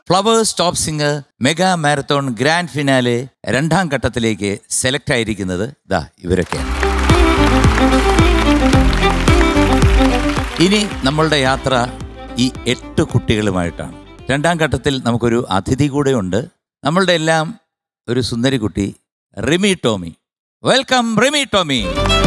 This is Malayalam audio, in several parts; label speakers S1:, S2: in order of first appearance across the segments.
S1: Flowers Top Singer mega marathon grand finale രണ്ടാം ഘട്ടത്തിലേക്ക് സെലക്ട് ആയിരിക്കുന്നത് ദാ ഇവരൊക്കെയാണ് ഇനി നമ്മളുടെ യാത്ര ഈ എട്ട് കുട്ടികളുമായിട്ടാണ് രണ്ടാം ഘട്ടത്തിൽ നമുക്കൊരു അതിഥി കൂടെ ഉണ്ട് നമ്മളുടെ എല്ലാം ഒരു സുന്ദരി കുട്ടി റിമി ടോമി വെൽക്കം റിമി ടോമി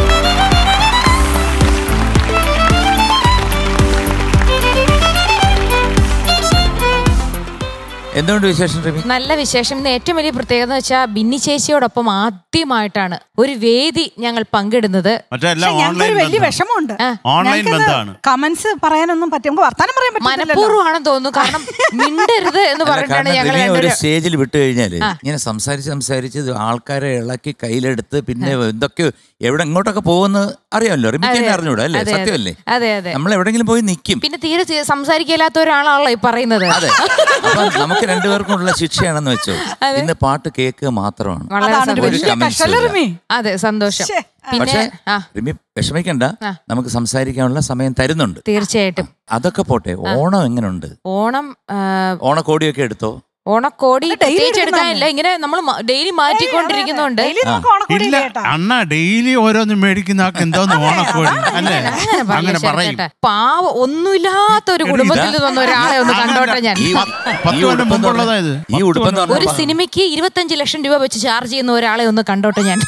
S1: എന്തുകൊണ്ട് വിശേഷം റിമി
S2: നല്ല വിശേഷം ഇന്ന് ഏറ്റവും വലിയ പ്രത്യേകത എന്ന് വെച്ചാൽ ബിന്നി ചേച്ചിയോടൊപ്പം ആദ്യമായിട്ടാണ് ഒരു വേദി ഞങ്ങൾ പങ്കിടുന്നത്
S3: മറ്റേ എല്ലാം
S4: പക്ഷെ ഞങ്ങൾക്കൊരു
S3: ഓൺലൈൻ
S4: വലിയ വിഷമമുണ്ട്
S3: ഓൺലൈൻ ബന്ധമാണ്
S4: കമന്റ്സ് പറയാനൊന്നും പറ്റും നമുക്ക് വർത്താനം പറയാൻ പറ്റില്ലല്ലോ
S2: മനഃപൂർവ്വമാണെന്ന് തോന്നുന്നു കാരണം മിണ്ടരുത് എന്ന്
S1: അല്ല,
S2: പറഞ്ഞിട്ടാണ്
S1: കാരണം
S2: ഞങ്ങൾ
S1: റിമി ഒരു
S2: രണ്ടുപേരും
S1: സ്റ്റേജിൽ വിട്ടു കഴിഞ്ഞാല് ഇങ്ങനെ സംസാരിച്ച് സംസാരിച്ച് ഇത് ആൾക്കാരെ ഇളക്കി കയ്യിലെടുത്ത് പിന്നെ എന്തൊക്കെയോ എവിടെ എങ്ങോട്ടൊക്കെ പോകുന്ന അറിയാമല്ലോ റിമിക്ക് തന്നെ അറിഞ്ഞൂടാ അല്ലേ
S2: അതെ, അതെ.
S1: സത്യമല്ലേ
S2: അതെ അതെ
S1: നമ്മൾ എവിടെങ്കിലും പോയി നിൽക്കും
S2: പിന്നെ തീരെ ചെ- സംസാരിക്കില്ലാത്ത ഒരാളാണല്ലോ ഈ പറയുന്നത്
S1: അതെ അപ്പൊ നമുക്ക് രണ്ടുപേർക്കുള്ള ശിക്ഷയാണെന്ന് വെച്ചോ ഇന്ന് പാട്ട് കേൾക്കുക മാത്രമാണ്
S2: വളരെ
S4: അതാണ് ഒരു
S2: സന്തോഷം.
S4: വലിയ
S1: comments
S4: കഷ്ടല്ലേ
S1: ഇല്ല.
S4: റിമി
S2: അതെ സന്തോഷം
S4: ശ്ശേ.
S2: പിന്നെ
S1: പക്ഷേ
S2: ആ
S1: റിമി വിഷമിക്കണ്ട നമുക്ക് സംസാരിക്കാനുള്ള സമയം തരുന്നുണ്ട്
S2: തീർച്ചയായിട്ടും
S1: അതൊക്കെ പോട്ടെ ഓണം എങ്ങനെയുണ്ട്
S2: ഓണം ആ,
S1: ഓണക്കോടിയൊക്കെ എടുത്തോ
S2: ഓണക്കോടി
S4: daily
S2: പ്രത്യേകിച്ച്
S4: എടുക്കുന്നതാണ്.
S2: എടുക്കാനില്ല ഇങ്ങനെ നമ്മൾ ഡെയിലി മാറ്റിക്കൊണ്ടിരിക്കുന്നുണ്ട്
S4: ഡെയിലി നമുക്ക് ഓണക്കോടി
S3: ഇല്ല
S4: കേട്ടാ
S3: അണ്ണ ഡെയിലി ഓരോന്ന് മേടിക്കുന്ന ആൾക്ക് എന്തോന്ന് ഓണക്കോടി അല്ലേ
S2: അങ്ങനെ പറയില്ല
S3: അങ്ങനെ പറയും
S2: ചേട്ടാ. പാവ ഒന്നുമില്ലാത്ത ഒരു കുടുംബത്തിൽ നിന്നൊന്ന ഒരാളെ ഒന്ന് കണ്ടോട്ടെ ഞാൻ
S1: ഈ
S3: പത്ത്
S1: ഈ
S3: കൊല്ലം
S1: ഉടുപ്പെന്ന്
S3: മുമ്പുള്ളതാ
S1: പറഞ്ഞാ-
S3: ഇത്.
S1: ഈ ഉടുപ്പെന്ന്
S2: ഒരു
S1: പറഞ്ഞാൽ
S2: സിനിമയ്ക്ക് ഇരുപത്തഞ്ച് ലക്ഷം രൂപ വെച്ച് ചാർജ് ചെയ്യുന്ന ഒരാളെ ഒന്ന് കണ്ടോട്ടെ ഞാൻ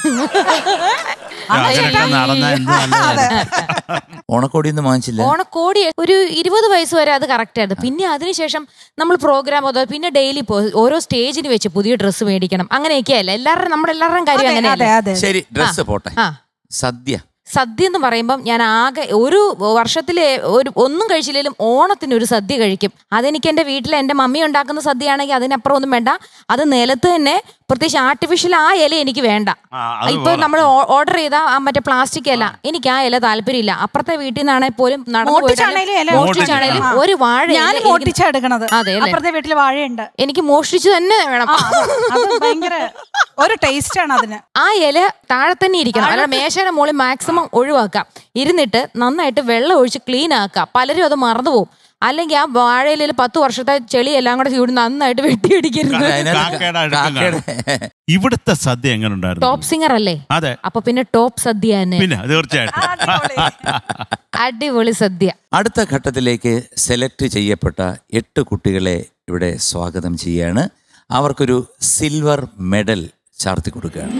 S3: അങ്ങനെയൊക്കെ നടന്ന എന്ത് നല്ലതാ.
S1: ഓണക്കോടി ഒന്നും വാങ്ങിച്ചില്ല
S2: ഓണക്കോടി ഒരു ഇരുപത് വയസ്സ് വരെ അത് കറക്റ്റ് ആയിരുന്നു പിന്നെ അതിനുശേഷം നമ്മൾ പ്രോഗ്രാം അതോ പിന്നെ ഡെയിലി ഓരോ സ്റ്റേജിന് വെച്ച് പുതിയ ഡ്രസ്സ് മേടിക്കണം അങ്ങനെയൊക്കെയല്ല എല്ലാവരും നമ്മുടെ എല്ലാവരുടെയും കാര്യം
S4: അതെ
S2: അങ്ങനെയല്ലേ
S4: അതെ
S1: ശരി ഡ്രസ്സ് പോട്ടെ
S2: ആ
S1: സദ്യ
S2: സദ്യ എന്ന് പറയുമ്പം ഞാൻ ആകെ ഒരു വർഷത്തിലെ ഒരു ഒന്നും കഴിച്ചില്ലെങ്കിലും ഓണത്തിന് ഒരു സദ്യ കഴിക്കും അതെനിക്ക് എൻ്റെ വീട്ടിൽ എൻ്റെ മമ്മി ഉണ്ടാക്കുന്ന സദ്യയാണെങ്കിൽ അതിനപ്പുറം ഒന്നും വേണ്ട അത് നിലത്ത് തന്നെ പ്രത്യേകിച്ച് ആർട്ടിഫിഷ്യൽ ആ ഇല എനിക്ക് വേണ്ട
S3: ആ, അത്
S2: ഇപ്പൊ നമ്മൾ ഓർഡർ ചെയ്ത ആ മറ്റേ പ്ലാസ്റ്റിക് ഇല എനിക്ക് ആ ഇല താല്പര്യമില്ല അപ്പുറത്തെ വീട്ടിൽ നിന്നാണെങ്കിൽ പോലും നടന്നു
S4: മോട്ടിച്ചാണേലും ഇല
S2: മോഷ്ടിച്ചാണേലും
S4: ആ.
S2: ഒരു വാഴ ഇല
S4: ഞാൻ
S2: എനിക്ക്
S4: മോട്ടിച്ചാ എടുക്കണത്
S2: അതെ അല്ലേ?
S4: അപ്പുറത്തെ വീട്ടില് വാഴയുണ്ട്
S2: എനിക്ക് മോഷ്ടിച്ചു തന്നെ വേണം
S4: ആ, അത് ഭയങ്കര ഒരു ടേസ്റ്റ് ആണ് അതിന്
S2: ആ ഇല താഴെ തന്നെ ഇരിക്കണം അല്ലാതെ മേശയുടെ മുകളിൽ മാക്സിമം ഒഴിവാക്കാം ഇരുന്നിട്ട് നന്നായിട്ട് വെള്ളം ഒഴിച്ച് ക്ലീൻ ആക്കുക പലരും അത് മറന്നു പോകും അല്ലെങ്കിൽ ആ വാഴയിലയിൽ പത്ത് വർഷത്തെ ചെളി എല്ലാം കൂടെ ചൂടി നന്നായിട്ട് വെട്ടിയടിക്കരുത്
S1: അതിനകത്ത്
S3: കാക്കയുടെ അടുക്കം
S1: കാക്കയുടെ-
S3: ഇവിടുത്തെ സദ്യ എങ്ങനെ ഉണ്ടായിരുന്നു
S2: ടോപ്പ് സിംഗർ അല്ലേ
S3: അതെ
S2: അപ്പൊ പിന്നെ ടോപ്പ് സദ്യ തന്നെ
S3: പിന്നെ തീർച്ചയായിട്ടും
S2: അടിപൊളി സദ്യ
S1: അടുത്ത ഘട്ടത്തിലേക്ക് സെലക്ട് ചെയ്യപ്പെട്ട എട്ട് കുട്ടികളെ ഇവിടെ സ്വാഗതം ചെയ്യാണ് അവർക്കൊരു സിൽവർ മെഡൽ ചാർത്തി കൊടുക്കുകയാണ്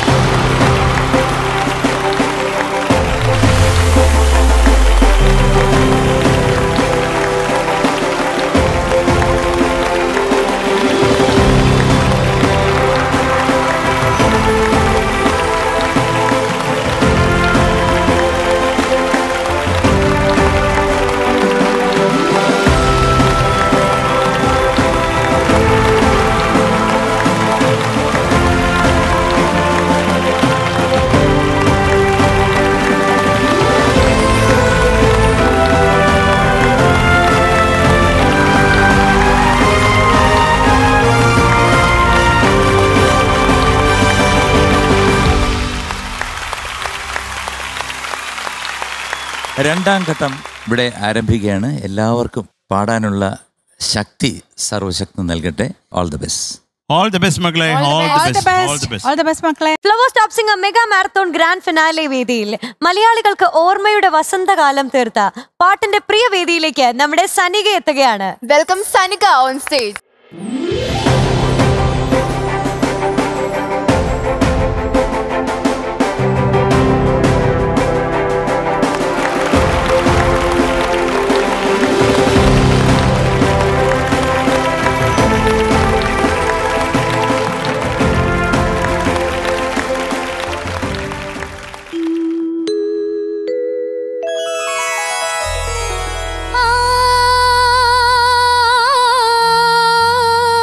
S1: രണ്ടാം ഘട്ടം ഇവിടെ ആരംഭിക്കുകയാണ് എല്ലാവർക്കും പാടാനുള്ള ശക്തി സർവശക്തി നൽകട്ടെ all the best
S3: all the best മക്കളെ all the
S4: all the
S3: best all the
S4: best
S3: best
S4: all the best മക്കളെ
S5: Flowers Top Singer mega marathon grand finale വേദിയിൽ മലയാളികൾക്ക് ഓർമ്മയുടെ വസന്തകാലം തീർത്ത പാട്ടിന്റെ പ്രിയ വേദിയിലേക്ക് നമ്മുടെ സനിക എത്തുകയാണ്
S6: Welcome Sanika on stage.
S5: ആ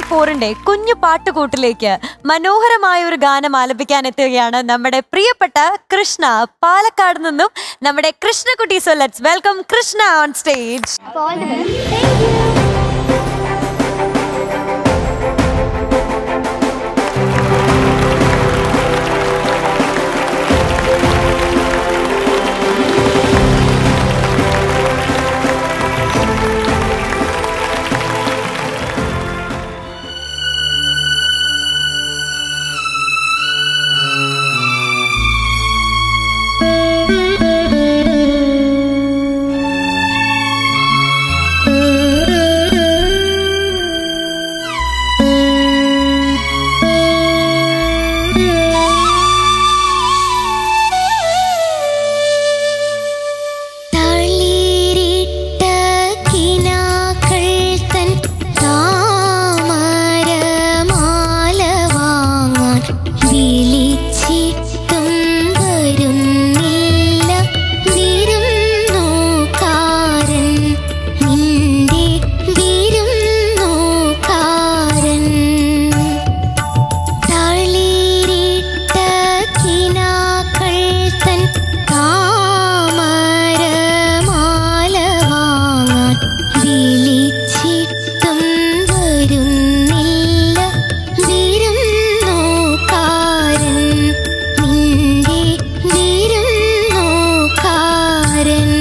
S5: ഫോറിന്റെ കുഞ്ഞു പാട്ടുകൂട്ടിലേക്ക് മനോഹരമായ ഒരു ഗാനം ആലപിക്കാൻ എത്തുകയാണ് നമ്മുടെ പ്രിയപ്പെട്ട കൃഷ്ണ പാലക്കാട് നിന്നും നമ്മുടെ Krishnakutty so let's welcome Krishna on stage
S7: തളിരിട്ട കിനാക്കൾ തൻ താമരമാല വാങ്ങാൻ വിളിച്ചിട്ടും വരുന്നില്ല വിരുന്നുകാരൻ നിന്റെ വിരുന്നുകാരൻ തളിരിട്ട കിനാക്കൾ തൻ താമരമാല വാങ്ങാൻ വിളിച്ചിട്ടും വരുന്നില്ല വിരുന്നുകാരൻ നിന്റെ വിരുന്നുകാരൻ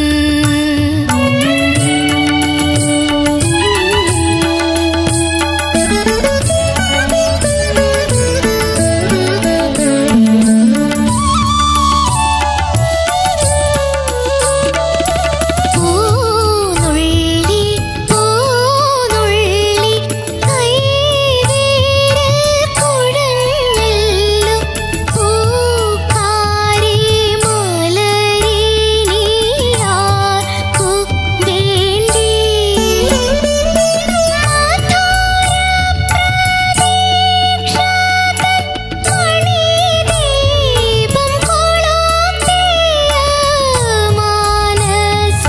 S7: പൂനുള്ളി പൂനുള്ളി കൈവിരൽ കുഴഞ്ഞല്ലോ പൂക്കാരി മലരിനിയാർക്കു വേണ്ടി മണിദീപം കൊളുത്തിയ മാനസ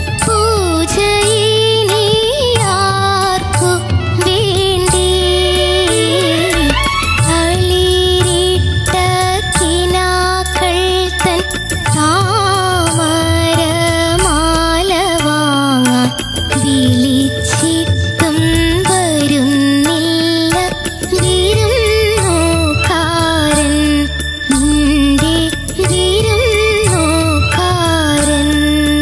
S7: പൂജയിനിയാർക്കു വേണ്ടി തളിരിട്ട കിനാക്കൾ തൻ താമരമാല വാങ്ങാൻ വിളിച്ചിട്ടും വരുന്നില്ല വിരുന്നുകാരൻ നിന്റെ വിരുന്നുകാരൻ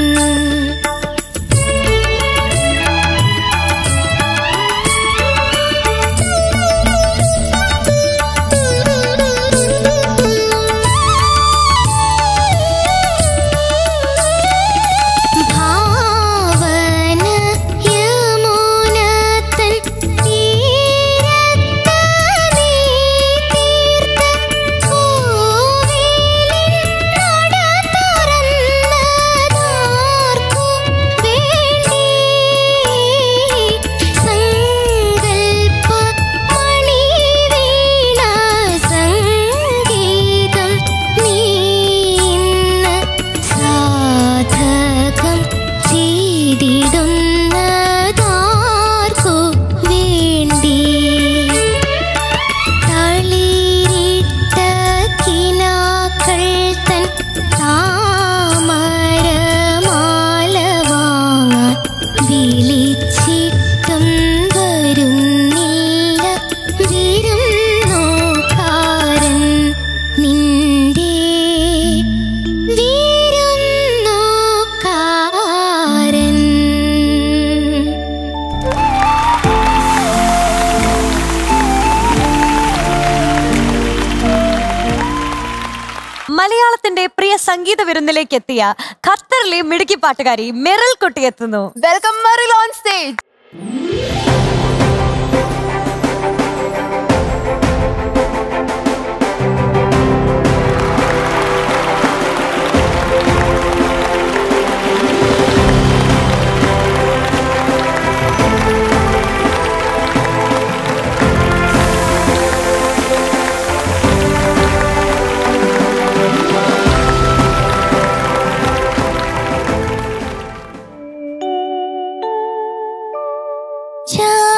S7: ഭാവന യമുനതൻ തീരത്ത നീ തീർത്ത കോവിലിൻ നട തുറന്നതാർക്കു വേണ്ടി സങ്കൽപ്പ മണിവീണ സംഗീതം നീ ഇന്ന് സാധകം ചെയ്തിടുന്നതാർക്കു വേണ്ടി തളിരിട്ട കിനാക്കൾ തൻ താമരമാല വാങ്ങാൻ വിളിച്ചിട്ടും വരുന്നില്ല വിരുന്നുകാരൻ നിന്റെ വിരുന്നുകാരൻ
S5: മലയാളത്തിന്റെ പ്രിയ സംഗീത വിരുന്നിലേക്ക് എത്തിയ ഖത്തറിലെ മിടുക്കി പാട്ടുകാരി മെറിൽ കുട്ടി എത്തുന്നു
S6: Welcome Maril on stage.
S7: ചാ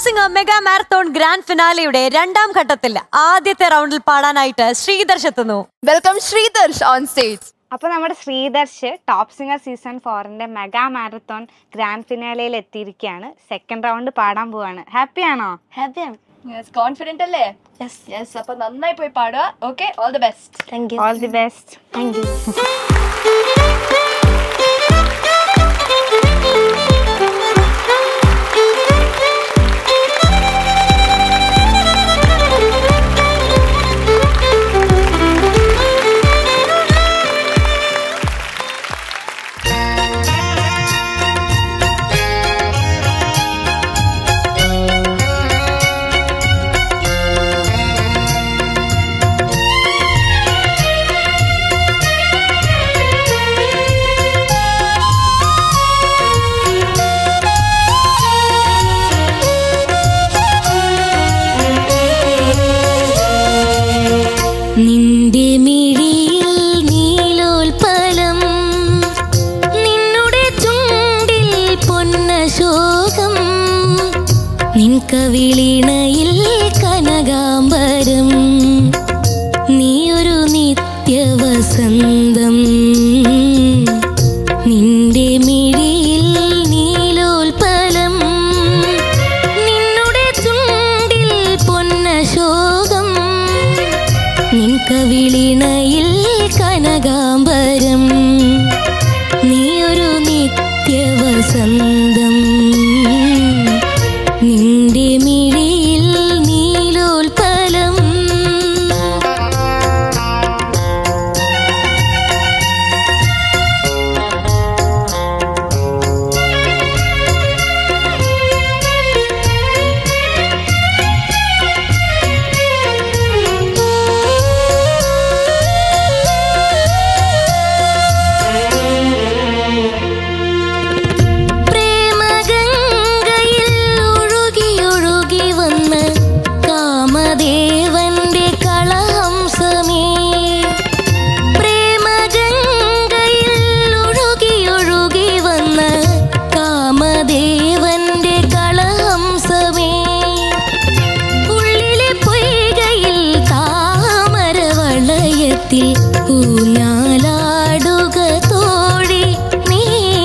S5: സിംഗർ മെഗാ മാരത്തോൺ ഗ്രാൻഡ് ഫിനാലെയുടെ രണ്ടാം ഘട്ടത്തിൽ ആദ്യത്തെ റൗണ്ടിൽ പാടാനായിട്ട് ശ്രീദർശ് എത്തുന്നു
S6: വെൽക്കം ശ്രീദർശ് ഓൺ സ്റ്റേജ്
S8: അപ്പോൾ നമ്മുടെ ശ്രീദർശ് ടോപ്പ് സിംഗർ സീസൺ ഫോറിന്റെ മെഗാ മാരത്തോൺ ഗ്രാൻഡ് ഫിനാലയിൽ എത്തിയിരിക്കുകയാണ് സെക്കൻഡ് റൗണ്ട് പാടാൻ പോവാണ് ഹാപ്പിയാണോ
S6: ഹാപ്പിയാണ് യെസ് കോൺഫിഡന്റ് അല്ലേ യെസ് യെസ് അപ്പൊ നന്നായി പോയി പാടുക okay all the best
S7: thank you
S8: all the best
S7: thank you നിന്റെ മിഴിയിൽ നീലോൽപലം നിന്നുടെ ചുണ്ടിൽ പൊന്നശോകം നിൻ കവിളിണയിൽ കനകാംബരം നീയൊരു നിത്യവസന്തം നിന്റെ മിഴിയിൽ നീലോൽപലം നിന്നുടെ ചുണ്ടിൽ പൊന്നശോകം നിൻ കവിളിണയിൽ കനകാംബരം നീയൊരു നിത്യവസന്തം നിന്റെ മിഴിയിൽ നീലോൽപലം പ്രേമഗംഗയിൽ ഒഴുകി ഒഴുകി വന്ന കാമദേവന്റെ കളഹംസമേ പ്രേമഗംഗയിൽ ഒഴുകി ഒഴുകി വന്ന കാമദേവന്റെ കളഹംസമേ ഉള്ളിലെ പൊയ്കയിൽ താമരവളയത്തിൽ ഊഞ്ഞാലാടുക തോഴി നീ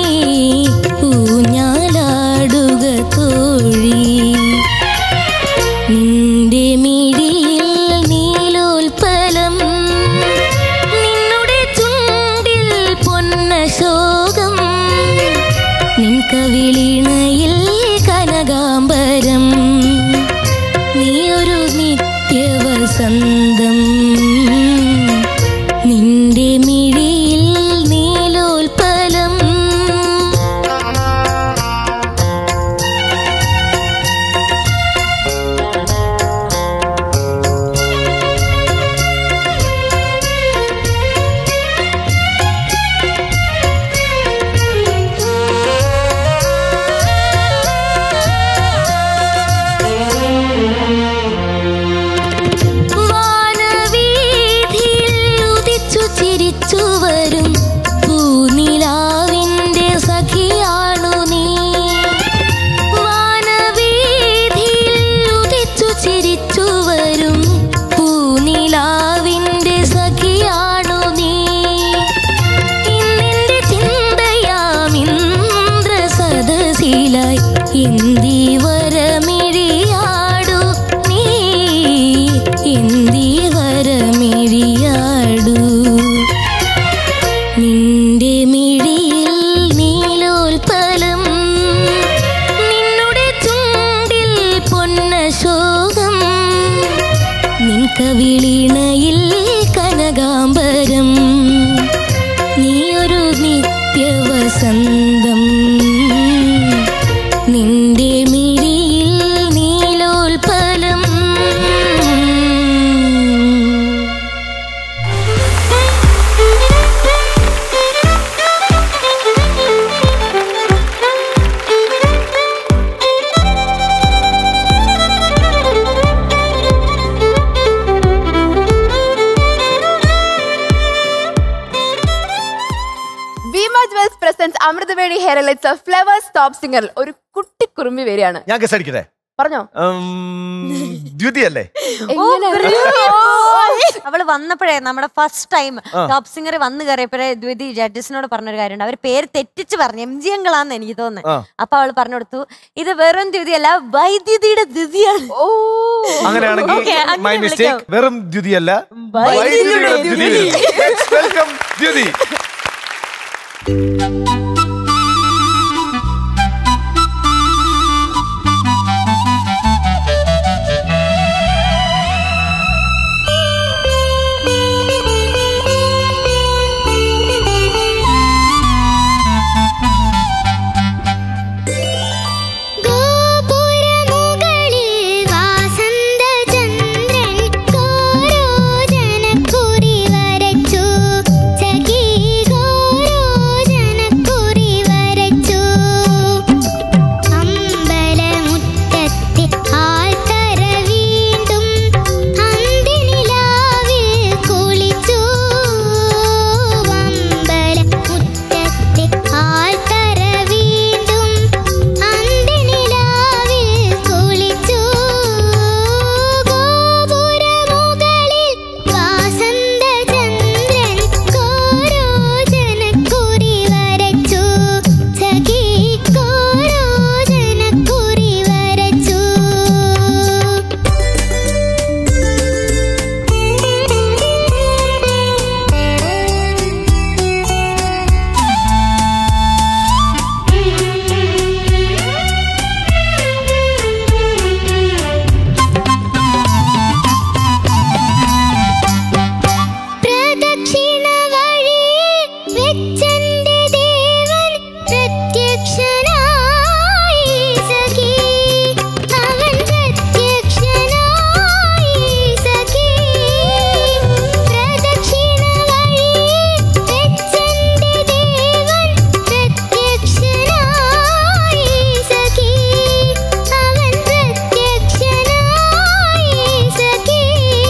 S7: ഊഞ്ഞാലാടുക തോഴി നിന്റെ മിഴിയിൽ നീലോൽപലം നിന്നുടെ ചുണ്ടിൽ പൊന്നശോകം നിൻ കവിളിണയിൽ കനകാംബരം നീയൊരു നിത്യവസന്തം നിന്റെ മിഴിയിൽ നീലോൽപലം വാനവീഥിയിൽ ഉദിച്ചു ചിരിച്ചു വരും പൂനിലാവിന്റെ സഖിയാണു നീ വാനവീഥിയിൽ ഉദിച്ചു ചിരിച്ചു വരും പൂനിലാവിന്റെ സഖിയാണു നീ ഇന്നെന്റെ ചിന്തയാം ഇന്ദ്ര സദശീലായി ഇന്ദീവരമിഴിയാടു നീ ഇന്ദീവരമിഴിയാടു നിന്റെ മിഴിയിൽ നീലോൽപലം നിന്നുടെ ചുണ്ടിൽ പൊന്നശോകം നിൻ കവിളിണയിൽ കനകാംബരം നീയൊരു നിത്യവസന്തം നിന്റെ മിഴിയിൽ നീലോൽപലം
S6: Bhima Jewels presents Amruthaveni hair lights Flowers Top Singer ഒരു കുട്ടി കുറുമ്പി വരികയാണ്
S9: ഞാൻ ഗസ് അടിക്കട്ടെ പറഞ്ഞോ
S10: ദ്യുതി അല്ലേ
S5: ഓ, brilliant. അവള് വന്നപ്പോഴേ നമ്മുടെ ഫസ്റ്റ് ടൈം
S10: ആ.
S5: ടോപ്പ് സിംഗർ വന്ന് കയറിയപ്പോഴേ ദ്വിതി ജഡ്ജസിനോട് പറഞ്ഞൊരു കാര്യമുണ്ട് അവർ പേര് തെറ്റിച്ച് പറഞ്ഞു എം ജി അങ്കളാന്ന് എനിക്ക് തോന്നുന്നത്
S10: ആ.
S5: അപ്പൊ അവള് പറഞ്ഞു കൊടുത്തു ഇത് വെറും ദ്യുതി അല്ല വൈദ്യുതിയുടെ ദ്യുതിയാണ്
S9: ഓ
S10: അങ്ങനെയാണെങ്കിൽ
S5: Okay, അങ്ങനെ
S10: മൈ മിസ്റ്റേക്ക്
S5: വിളിക്കാം.
S10: വെറും ദ്യുതി അല്ല
S5: വൈദ്യുതിയുടെ ദ്യുതി.
S10: വെൽക്കം ദ്യുതി
S7: ഗോപുരമുകളിൽ വാസന്തചന്ദ്രൻ ഗോരോജനക്കുറി വരച്ചു സഖി ഗോരോജനക്കുറി വരച്ചു അമ്പലമുറ്റത്തെ ആൽത്തറ വീണ്ടും അന്തിനിലാവിൽ കുളിച്ചു അമ്പലമുറ്റത്തെ ആൽത്തറ വീണ്ടും അന്തിനിലാവിൽ കുളിച്ചു ഗോപുരമുകളിൽ വാസന്തചന്ദ്രൻ ഗോരോജനക്കുറി വരച്ചു സഖി ഗോരോജനക്കുറി വരച്ചു പ്രദക്ഷിണ വഴിയിൽ വെച്ചെന്റെ ദേവൻ പ്രത്യക്ഷനായി സഖി അവൻ പ്രത്യക്ഷനായി സഖി പ്രദക്ഷിണ വഴിയിൽ വെച്ചെന്റെ ദേവൻ പ്രത്യക്ഷനായി സഖി അവൻ പ്രത്യക്ഷനായി സഖി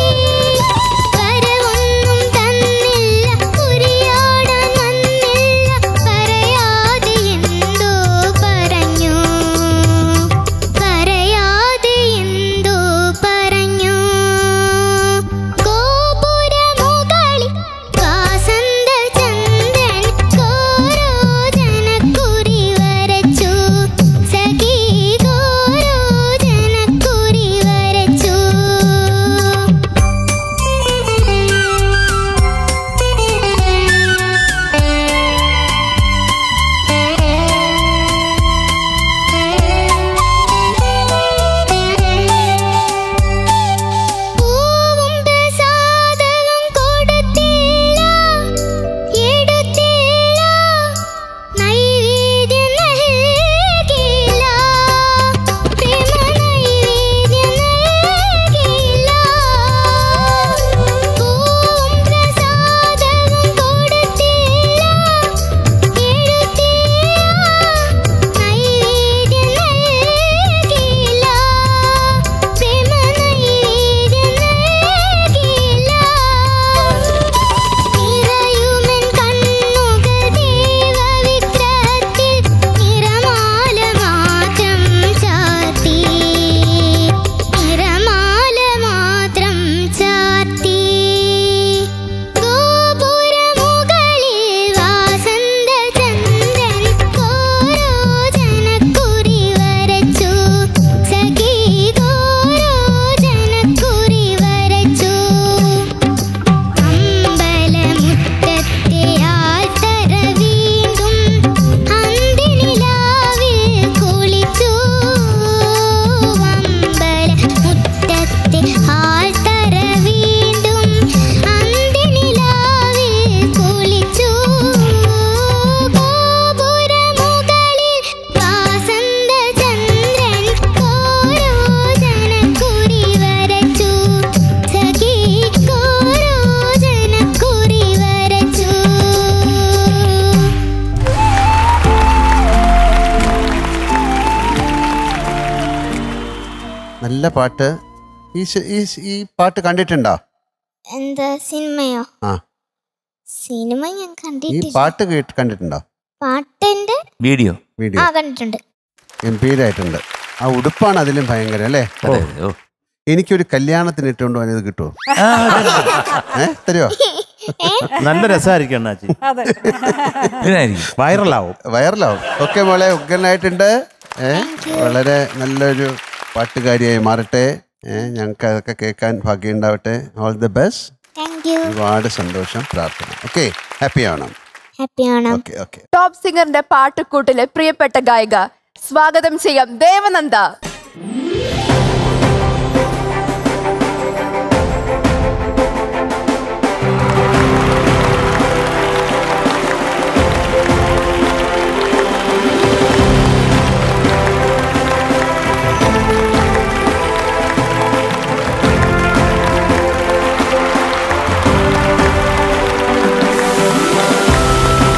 S7: വരവൊന്നും തന്നില്ല കുരിയാടാൻ വന്നില്ല പറയാതെ എന്തോ പറഞ്ഞു പറയാതെ എന്തോ പറഞ്ഞു ഗോപുരമുകളിൽ വാസന്തചന്ദ്രൻ ഗോരോജനക്കുറി വരച്ചു സഖി ഗോരോജനക്കുറി വരച്ചു പൂവും പ്രസാദവും കൊടുത്തില്ല എടുത്തില്ല നൈവേദ്യം നൽകില്ല പ്രേമ നൈവേദ്യം നൽകില്ല പൂവും പ്രസാദവും കൊടുത്തില്ല എടുത്തില്ല നൈവേദ്യം നൽകില്ല പ്രേമ നൈവേദ്യം നൽകില്ല നിറയുമെൻ കണ്ണുകൾ ദേവവിഗ്രഹത്തിൽ നിറമാല മാത്രം ചാർത്തി നിറമാല മാത്രം ചാർത്തി ഗോപുരമുകളിൽ വാസന്തചന്ദ്രൻ ഗോരോജനക്കുറി വരച്ചു സഖി ഗോരോജനക്കുറി വരച്ചു അമ്പലമുറ്റത്തെ ആൽത്തറ വീണ്ടും അന്തിനിലാവിൽ കുളിച്ചു അമ്പലമുറ്റത്തെ ആൽത്തറ വീണ്ടും അന്തിനിലാവിൽ കുളിച്ചു ഗോപുരമുകളിൽ വാസന്തചന്ദ്രൻ ഗോരോജനക്കുറി വരച്ചു സഖി ഗോരോജനക്കുറി വരച്ചു
S11: നല്ല പാട്ട് ഈ ശ- ഈ ശ- ഈ പാട്ട് കണ്ടിട്ടുണ്ടോ
S7: എന്താ സിനിമയോ
S11: ആ
S7: സിനിമ ഞാൻ
S11: ഈ
S7: കണ്ടിട്ടില്ല
S11: പാട്ട് കേട്ട് കണ്ടിട്ടുണ്ടോ
S7: പാട്ടിന്റെ
S1: വീഡിയോ
S11: വീഡിയോ
S7: ആ കണ്ടിട്ടുണ്ട്
S11: ഗംഭീരായിട്ടുണ്ട് ആ ഉടുപ്പാണ് അതിലും ഭയങ്കര അല്ലേ
S1: അതെ അതെ ഓ
S11: എനിക്കൊരു കല്യാണത്തിന് ഇട്ടുകൊണ്ട് പോകാൻ ഇത് കിട്ടുമോ
S1: ആ, അതെ.
S11: ഏ തരുമോ
S9: നല്ല രസമായിരിക്കും അണ്ണാച്ചി
S4: അതെ
S1: ഇതിനായിരിക്കും
S9: വൈറലാവും
S11: വൈറലാവും ഓക്കെ മോളെ ഉഗ്രനായിട്ടുണ്ട് ഏ വളരെ നല്ലൊരു പാട്ടുകാരിയായി മാറട്ടെ ഏ ഞങ്ങൾക്ക് അതൊക്കെ കേൾക്കാൻ ഭാഗ്യം ഉണ്ടാവട്ടെ all the best
S7: thank you
S11: ഒരുപാട് സന്തോഷം പ്രാർത്ഥന ഓക്കെ ഹാപ്പി ആവണം
S7: ഹാപ്പി ആണോ
S11: ഓക്കെ ഓക്കെ
S6: ടോപ്പ് സിംഗറിന്റെ പാട്ടുകൂട്ടിലെ പ്രിയപ്പെട്ട ഗായിക സ്വാഗതം ചെയ്യാം Devananda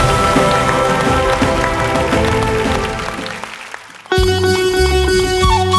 S7: Thank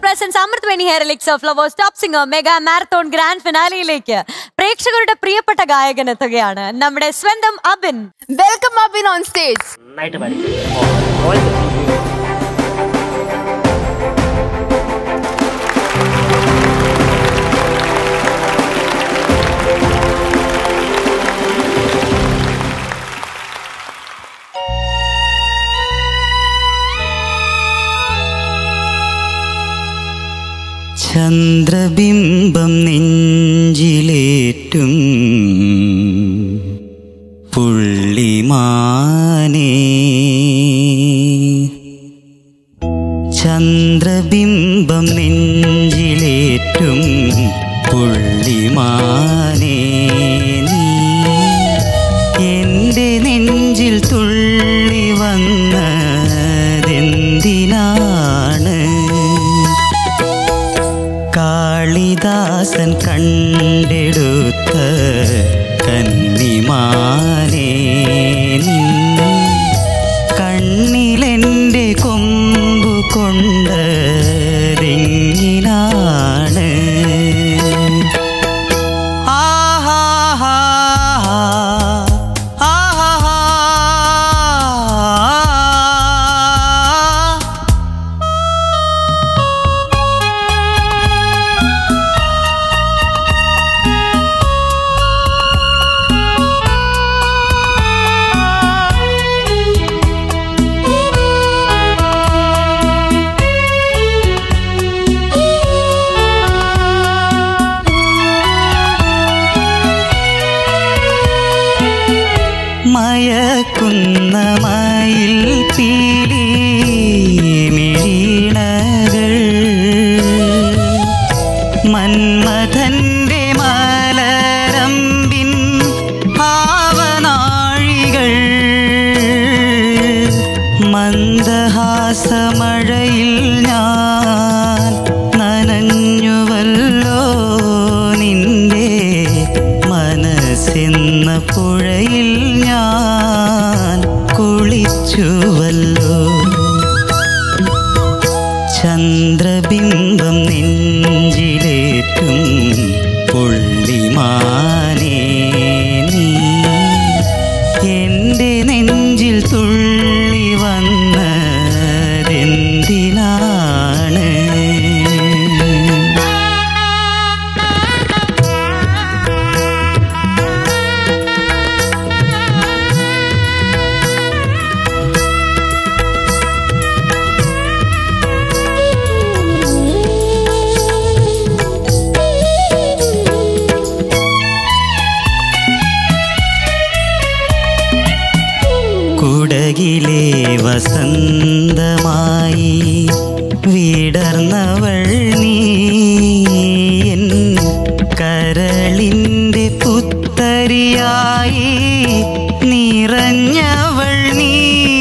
S5: presents Amruthaveni hair elixir of Flowers Top Singer mega marathon grand ഫിനാലിയിലേക്ക് പ്രേക്ഷകരുടെ പ്രിയപ്പെട്ട ഗായകൻ എത്തുകയാണ് നമ്മുടെ സ്വന്തം Abin
S6: welcome Abin on stage
S12: ചന്ദ്രബിംബം നെഞ്ചിലേറ്റും പുള്ളിമാനേ ചന്ദ്രബിംബം നെഞ്ചിലേറ്റും പുള്ളിമാനേ നീ എൻ്റെ നെഞ്ചിൽ തുള്ളി വന്നതെന്തിനാണ് കാളിദാസൻ കണ്ടെടുത്ത കന്നിമാനേ നിൻ കണ്ണിലെൻ്റെ കൊമ്പു കൊണ്ടതെങ്ങിനാണ് ആഹാഹാ, ആഹാഹാ. മയക്കുന്ന മയിൽ പീലി മിഴീണകൾ മന്മഥന്റെ മലരമ്പിൻ ഭാവനാഴികൾ മന്ദഹാസമഴയിൽ ഞാൻ നനഞ്ഞുവല്ലോ നിന്റെ മനസ്സെന്ന പുഴയിൽ ഞാൻ കുളിച്ചുവല്ലോ ചന്ദ്രബിംബം നെഞ്ചിലേറ്റും പുള്ളിമാനേ നീ എൻ്റെ നെഞ്ചിൽ തുള്ളി വന്നതെന്തിനാണ് കുടകിലെ വസന്തമായി വിടർന്നവൾ നീ എൻ കരളിൻ്റെ പുത്തരിയായി നിറഞ്ഞവൾ നീ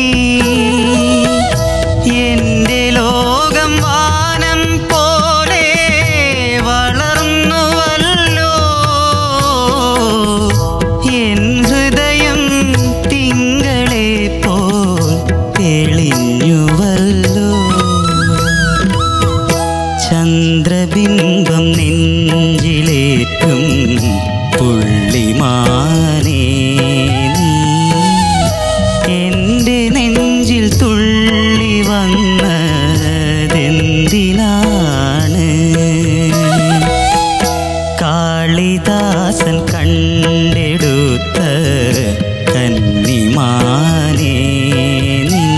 S12: എൻ്റെ ലോകം വാനം പോലെ വളർന്നുവല്ലോ എൻ ഹൃദയം തിങ്കളെ പോൽ തെളിഞ്ഞുവല്ലോ ചന്ദ്രബിംബം നെഞ്ചിലേറ്റും പുള്ളിമാനേ നീ എൻ്റെ നെഞ്ചിൽ തുള്ളി വന്നതെന്തിനാണ് കാളിദാസൻ കണ്ടെടുത്ത കന്നിമാനേ നിൻ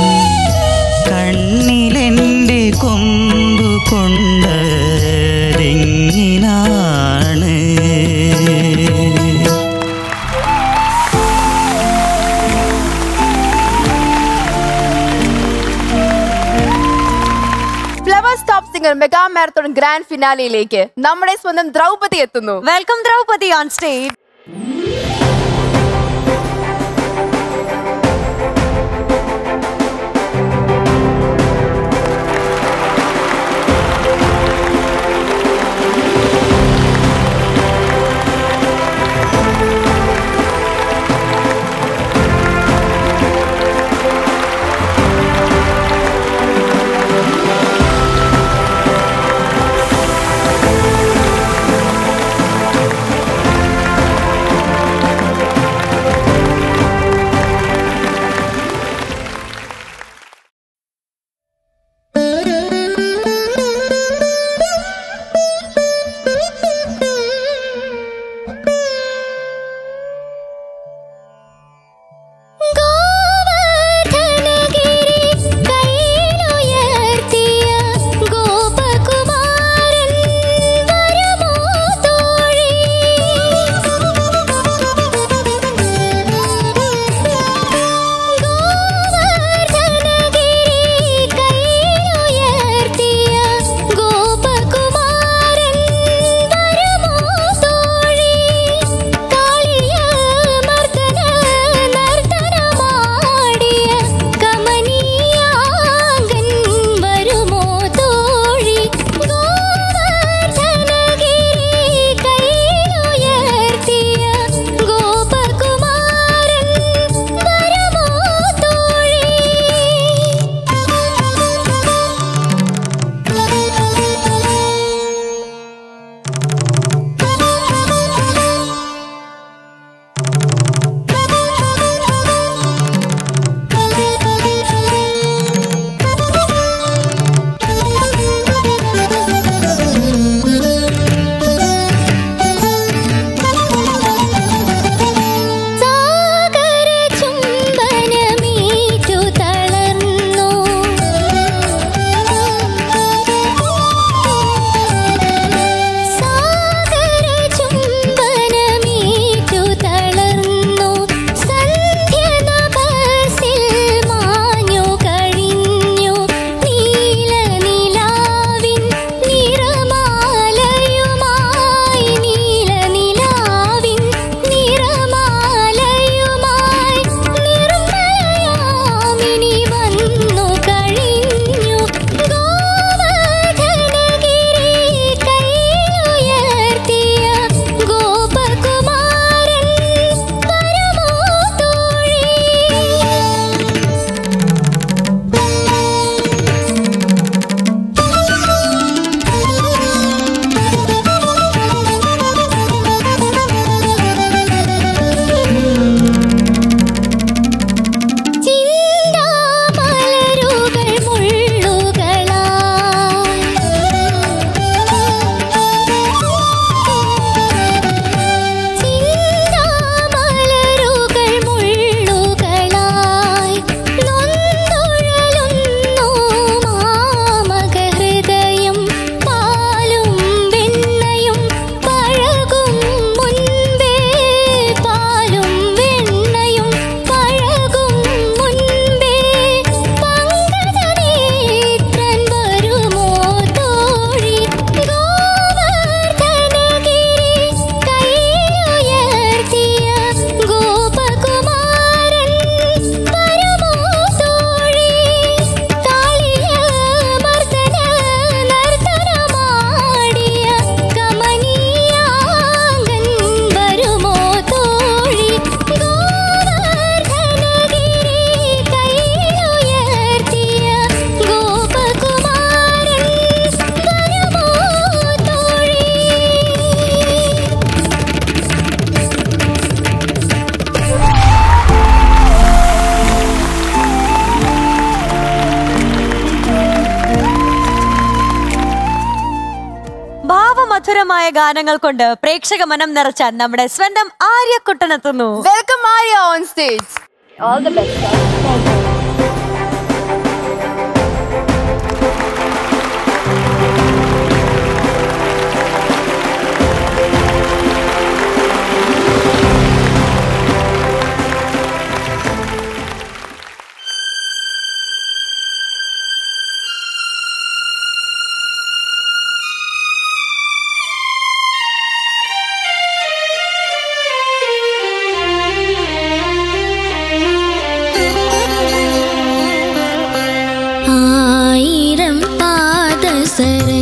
S12: കണ്ണിലെൻ്റെ കൊമ്പു കൊണ്ടതെങ്ങിനാണ്
S6: Flowers Top Singer mega marathon grand ഫിനാലിയിലേക്ക് നമ്മുടെ സ്വന്തം ദ്രൗപതി എത്തുന്നു
S5: welcome Draupadi on stage
S6: Draupadi
S5: മധുരമായ ഗാനങ്ങൾ കൊണ്ട് പ്രേക്ഷക മനം നിറച്ച നമ്മുടെ സ്വന്തം ആര്യക്കുട്ടനെത്തുന്നു
S6: welcome Arya on stage all the best
S7: ആയിരം പാദസര